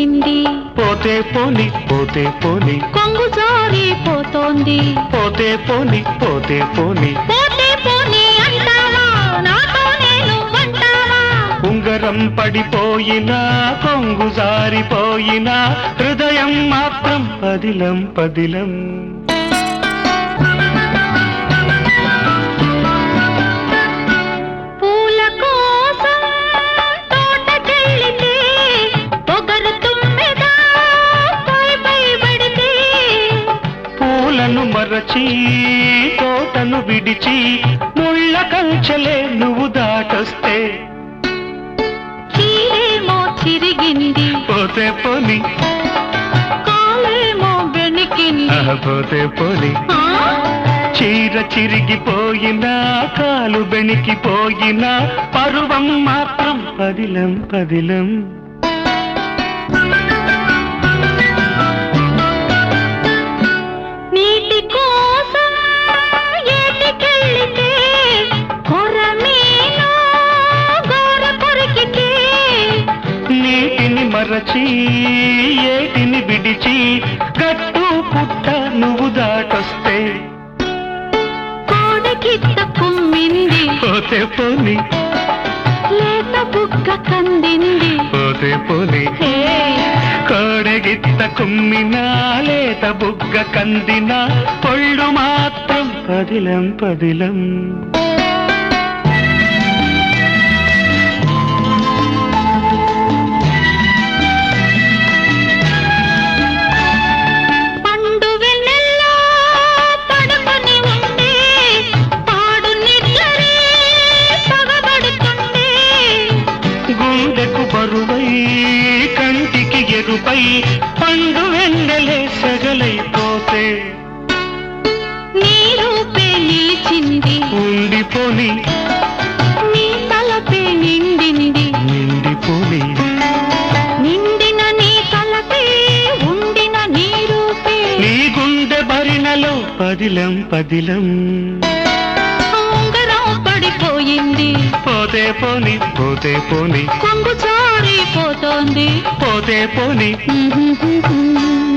చిరిగింది పోతే పోని పోతే పోని కొంగు జారిపోతోంది పోతే పోని పోతే పోని పోతే పోనీ అంటావా నాతో నేను అంటావా ఉంగరం పడిపోయినా కొంగు జారిపోయినా హృదయం మాత్రం పదిలం పదిలం పూల కోసం తోటకెళ్ళితే పొగరు తుమ్మెద పై పై పడితే పూలను మరచి తోటను విడిచి ముళ్ళ కంచెలే నువ్వు దాటొస్తే చీరేమో చిరిగింది పోతే పోని కాలేమో బెణికింది ఆహా, పోతే పోని ఆ? చీర చిరిగిపోయినా కాలు బెణికిపోయినా పరువం మాత్రం పదిలం పదిలం నీటి కోసం ఏటికెళ్ళితే కొరమీను గోర కొరికితే నీటిని మరచి ఏటిని విడిచి గట్టు పుట్ట నువ్వు దాటొస్తే కోడకిట్ట కుమ్మింది పోతే పోని లేత బుగ్గ కందింది పోతే పోని హే, కోడగిత్త కుమ్మినా లేత బుగ్గ కందినా పొళ్ళు మాత్రం పదిలం పదిలం పండు వెన్నెల్లో పడుకొని ఉంటే పాడు నిద్రలే పగబడుతుండే గుండెకు బరువై కంటికి ఎరుపై పండు వెన్నెలే సగలైపోతే నీ రూపే నిలిచింది ఉండిపోని నీ తలపే నిండింది నిండిపోని నిండిన నీ తలపే ఉండిన నీ రూపే నీ గుండె భరిణలో పదిలం పదిలం ఉంగరం పడిపోయింది పోతే పోని పోతే పోని కొంగు జారిపోతోంది పోతే పోని Mm-hmm.